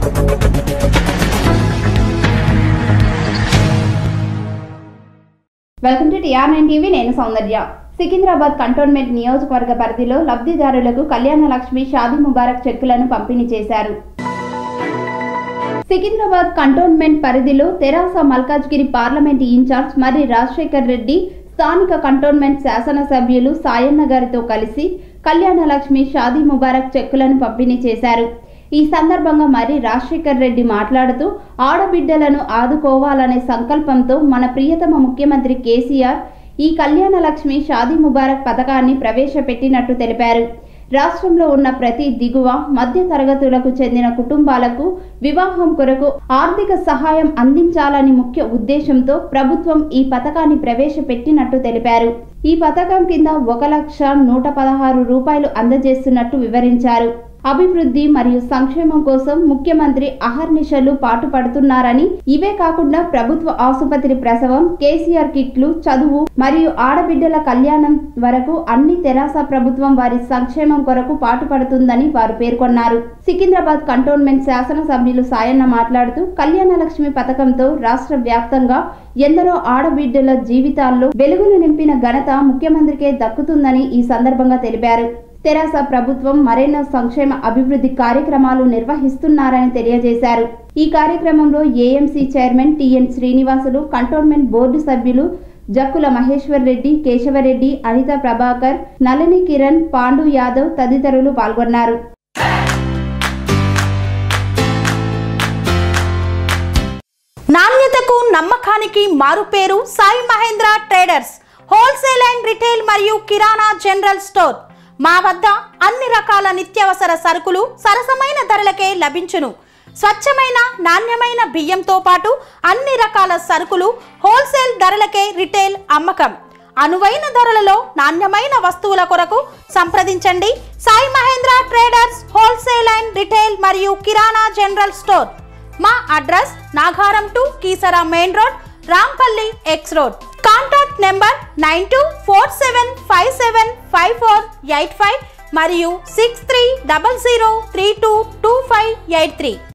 welcome to TR nine TV నేను Soundarya Secunderabad cantonment నియోజకవర్గ పరిధిలో లబ్ధిదారులకు కళ్యాణ లక్ష్మి షాదీ ముబారక్ చెక్కులను పంపిణీ చేశారు సికింద్రాబాద్ కంటోన్మెంట్ పరిధిలో తెరాస మల్కాజ్గిరి పార్లమెంట్ ఇన్ఛార్జ్ మర్రి రాజశేఖర్ రెడ్డి స్థానిక కంటోన్మెంట్ శాసనసభ్యులు సాయన్న గారితో కలిసి కళ్యాణ లక్ష్మి షాదీ ముబారక్ చెక్కులను పంపిణీ చేశారు ఈ సందర్భంగా మరి రాజశేఖర్ రెడ్డి మాట్లాడుతూ ఆడబిడ్డలను ఆదుకోవాలనే సంకల్పంతో మన ప్రియతమ ముఖ్యమంత్రి కేసీఆర్ ఈ కళ్యాణ లక్ష్మి షాదీ ముబారక్ పథకాన్ని ప్రవేశపెట్టినట్టు తెలిపారు రాష్ట్రంలో ఉన్న ప్రతి దిగువ మధ్య తరగతులకు చెందిన కుటుంబాలకు వివాహం కొరకు ఆర్థిక సహాయం అందించాలని ముఖ్య ఉద్దేశంతో ప్రభుత్వం ఈ పథకాన్ని ప్రవేశపెట్టినట్టు తెలిపారు ఈ పథకం కింద ఒక లక్ష నూట పదహారు రూపాయలు అందజేస్తున్నట్టు వివరించారు అభివృద్ధి మరియు సంక్షేమం కోసం ముఖ్యమంత్రి అహర్నిశలు పాటుపడుతున్నారని ఇవే కాకుండా ప్రభుత్వ ఆసుపత్రి ప్రసవం కేసీఆర్ కిట్లు చదువు మరియు ఆడబిడ్డల కళ్యాణం వరకు అన్ని తెరాస ప్రభుత్వం వారి సంక్షేమం కొరకు పాటుపడుతుందని వారు పేర్కొన్నారు సికింద్రాబాద్ కంటోన్మెంట్ శాసనసభ్యులు సాయన్న మాట్లాడుతూ కళ్యాణ లక్ష్మి పథకంతో రాష్ట్ర వ్యాప్తంగా ఎందరో ఆడబిడ్డల జీవితాల్లో వెలుగులు నింపిన ఘనత ముఖ్యమంత్రికే దక్కుతుందని ఈ సందర్భంగా తెలిపారు తెరాస ప్రభుత్వం మరెన్నో సంక్షేమ అభివృద్ధి కార్యక్రమాలు నిర్వహిస్తున్నారని తెలియజేశారు ఈ కార్యక్రమంలో AMC chairman TN Srinivasulu cantonment board సభ్యులు జక్కుల మహేశ్వర్ రెడ్డి కేశవరెడ్డి అనిత ప్రభాకర్ నళిని కిరణ్ పాండు యాదవ్ తదితరులు పాల్గొన్నారు నాణ్యతకు నమ్మకానికి మారుపేరు Sai Mahendra traders wholesale and retail మరియు కిరాణా జనరల్ స్టోర్ మా వద్ద అన్ని రకాల నిత్యావసర సరుకులు సరసమైన ధరలకే లభించును స్వచ్ఛమైన నాణ్యమైన బియ్యంతో పాటు అన్ని రకాల సరుకులు హోల్సేల్ ధరలకే రిటైల్ అమ్మకం అనువైన ధరలలో నాణ్యమైన వస్తువుల కొరకు సంప్రదించండి Sai Mahendra traders wholesale and retail మరియు కిరాణా జనరల్ స్టోర్ మా address Nagaram to Keesara main road Rampally X road contact number nine two four seven five seven five four eight five మరియు six three double zero three two two five eight three